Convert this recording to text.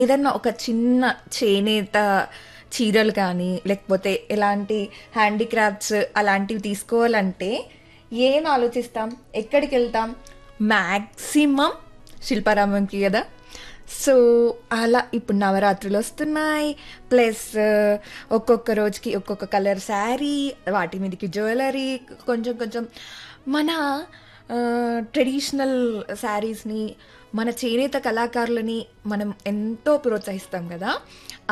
ఏదన్నా ఒక చిన్న చేనేత చీరలు కానీ లేకపోతే ఎలాంటి హ్యాండీక్రాఫ్ట్స్ అలాంటివి తీసుకోవాలంటే ఏం ఆలోచిస్తాం ఎక్కడికి వెళ్తాం మ్యాక్సిమం శిల్పారామంకి కదా సో అలా ఇప్పుడు నవరాత్రులు వస్తున్నాయి ప్లస్ ఒక్కొక్క రోజుకి ఒక్కొక్క కలర్ శారీ వాటి మీదకి జ్యువెలరీ కొంచెం కొంచెం మన ట్రెడిషనల్ శారీస్ని మన చేనేత కళాకారులని మనం ఎంతో ప్రోత్సహిస్తాం కదా